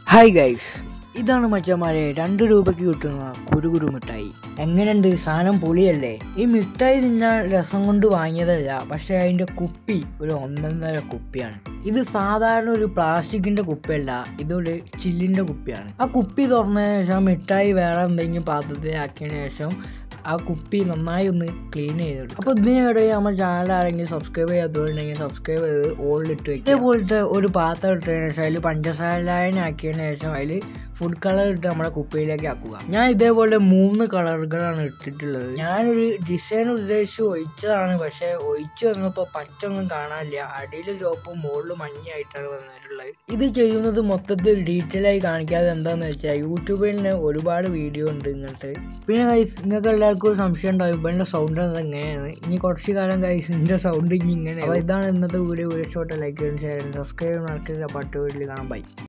hi guys ഇതാണ് മച്ചന്മാരെ രണ്ട് രൂപയ്ക്ക് കിട്ടുന്ന കുരുകുരു മിഠായി എങ്ങനെയുണ്ട് സാധനം പൊളിയല്ലേ ഈ മിഠായി തിന്നാൻ രസം കൊണ്ട് വാങ്ങിയതല്ല പക്ഷെ അതിൻ്റെ കുപ്പി ഒരു ഒന്നൊന്നര കുപ്പിയാണ് ഇത് സാധാരണ ഒരു പ്ലാസ്റ്റിക്കിന്റെ കുപ്പിയല്ല ഇതൊരു ചില്ലിന്റെ കുപ്പിയാണ് ആ കുപ്പി തുറന്നതിന് ശേഷം മിഠായി വേറെ എന്തെങ്കിലും പാത്രത്തിലാക്കിയതിന് ശേഷം ആ കുപ്പി നന്നായി ഒന്ന് ക്ലീൻ ചെയ്തെടുക്കും അപ്പോൾ ഇതിനിടയിൽ നമ്മൾ ചാനൽ ആരെങ്കിലും സബ്സ്ക്രൈബ് ചെയ്യാത്തതുണ്ടെങ്കിൽ സബ്സ്ക്രൈബ് ചെയ്ത് ഓളിലിട്ട് വെക്കുക ഇതേപോലത്തെ ഒരു പാത്രം ഇട്ടതിന് ശേഷം അതിൽ പഞ്ചസാര ലായനി ആക്കിയതിന് ശേഷം അതിൽ ഫുഡ് കളർ ഇട്ട് നമ്മുടെ കുപ്പിയിലേക്ക് ആക്കുക ഞാൻ ഇതേപോലെ മൂന്ന് കളറുകളാണ് ഇട്ടിട്ടുള്ളത് ഞാനൊരു ഡിസൈൻ ഉദ്ദേശിച്ച് ഒഴിച്ചതാണ് പക്ഷേ ഒഴിച്ചു വന്നപ്പോൾ പച്ച ഒന്നും കാണാനില്ല അടിയിൽ ചുവപ്പും മുകളിൽ മഞ്ഞയായിട്ടാണ് വന്നിട്ടുള്ളത് ഇത് ചെയ്യുന്നത് മൊത്തത്തിൽ ഡീറ്റെയിൽ ആയി കാണിക്കാതെ എന്താന്ന് വെച്ചാൽ യൂട്യൂബിൽ തന്നെ ഒരുപാട് വീഡിയോ ഉണ്ട് ഇങ്ങനത്തെ പിന്നെ ഗൈസ് നിങ്ങൾക്ക് എല്ലാവർക്കും ഒരു സംശയം ഉണ്ടാവും ഇപ്പം സൗണ്ട് എങ്ങനെയാണ് ഇനി കുറച്ച് കാലം ഗൈസ് എൻ്റെ സൗണ്ട് ഇനി ഇങ്ങനെ അപ്പോൾ ഇതാണ് ഇന്നത്തെ video video shot like share subscribe നടക്കില്ല പട്ട് വീട്ടിൽ കാണാൻ ബൈ